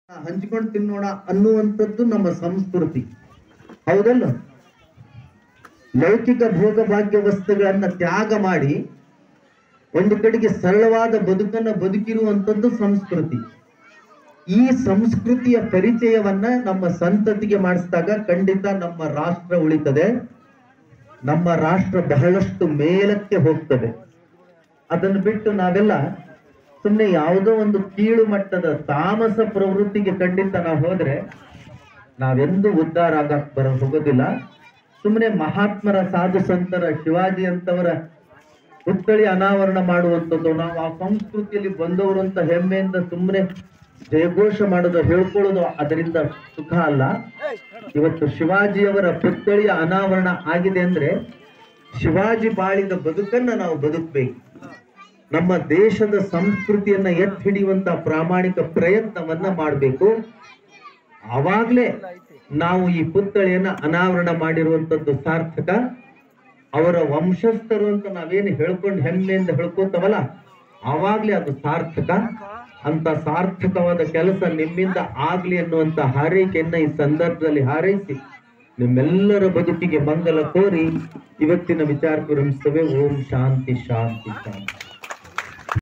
ಹಂಚ್ಕೊಂಡು ತಿನ್ನೋಣ ಅನ್ನುವಂಥದ್ದು ನಮ್ಮ ಸಂಸ್ಕೃತಿ ಹೌದಲ್ಲ ಲೌಕಿಕ ಭೋಗ ಭಾಗ್ಯ ವಸ್ತುಗಳನ್ನ ತ್ಯಾಗ ಮಾಡಿ ಒಂದು ಕಡೆಗೆ ಸರಳವಾದ ಬದುಕನ್ನ ಬದುಕಿರುವಂಥದ್ದು ಸಂಸ್ಕೃತಿ ಈ ಸಂಸ್ಕೃತಿಯ ಪರಿಚಯವನ್ನ ನಮ್ಮ ಸಂತತಿಗೆ ಮಾಡಿಸಿದಾಗ ಖಂಡಿತ ನಮ್ಮ ರಾಷ್ಟ್ರ ಉಳಿತದೆ ನಮ್ಮ ರಾಷ್ಟ್ರ ಬಹಳಷ್ಟು ಮೇಲಕ್ಕೆ ಹೋಗ್ತದೆ ಅದನ್ನು ಬಿಟ್ಟು ನಾವೆಲ್ಲ ಸುಮ್ಮನೆ ಯಾವುದೋ ಒಂದು ಕೀಳು ಮಟ್ಟದ ತಾಮಸ ಪ್ರವೃತ್ತಿಗೆ ಖಂಡಿತ ನಾವು ಹೋದ್ರೆ ನಾವೆಂದೂ ಉದ್ಧಾರ ಆಗಕ್ ಬರ ಹೋಗೋದಿಲ್ಲ ಸುಮ್ಮನೆ ಮಹಾತ್ಮರ ಸಾಧು ಸಂತರ ಶಿವಾಜಿ ಅಂತವರ ಪುತ್ಥಳಿ ಅನಾವರಣ ಮಾಡುವಂಥದ್ದು ನಾವು ಆ ಸಂಸ್ಕೃತಿಯಲ್ಲಿ ಬಂದವರು ಅಂತ ಹೆಮ್ಮೆಯಿಂದ ಸುಮ್ಮನೆ ಜಯಘೋಷ ಮಾಡೋದು ಹೇಳ್ಕೊಳ್ಳೋದು ಅದರಿಂದ ಸುಖ ಅಲ್ಲ ಇವತ್ತು ಶಿವಾಜಿಯವರ ಪುತ್ಥಳಿಯ ಅನಾವರಣ ಆಗಿದೆ ಅಂದ್ರೆ ಶಿವಾಜಿ ಬಾಳಿದ ಬದುಕನ್ನ ನಾವು ಬದುಕಬೇಕು ನಮ್ಮ ದೇಶದ ಸಂಸ್ಕೃತಿಯನ್ನ ಎತ್ತಿ ಹಿಡಿಯುವಂತ ಪ್ರಾಮಾಣಿಕ ಪ್ರಯತ್ನವನ್ನ ಮಾಡಬೇಕು ಆವಾಗ್ಲೇ ನಾವು ಈ ಪುತ್ಥಳಿಯನ್ನ ಅನಾವರಣ ಮಾಡಿರುವಂತದ್ದು ಸಾರ್ಥಕ ಅವರ ವಂಶಸ್ಥರು ಅಂತ ನಾವೇನು ಹೇಳ್ಕೊಂಡು ಹೆಮ್ಮೆಯಿಂದ ಹೇಳ್ಕೋತವಲ್ಲ ಆವಾಗ್ಲೇ ಅದು ಸಾರ್ಥಕ ಅಂತ ಸಾರ್ಥಕವಾದ ಕೆಲಸ ನಿಮ್ಮಿಂದ ಆಗ್ಲಿ ಅನ್ನುವಂತ ಹಾರೈಕೆಯನ್ನ ಈ ಸಂದರ್ಭದಲ್ಲಿ ಹಾರೈಸಿ ನಿಮ್ಮೆಲ್ಲರ ಬದುಕಿಗೆ ಮಂಗಲ ಕೋರಿ ಇವತ್ತಿನ ವಿಚಾರಕ್ಕೆ ವಿರಮಿಸ್ತೇವೆ ಓಂ ಶಾಂತಿ ಶಾಂತಿ ಶಾಂತಿ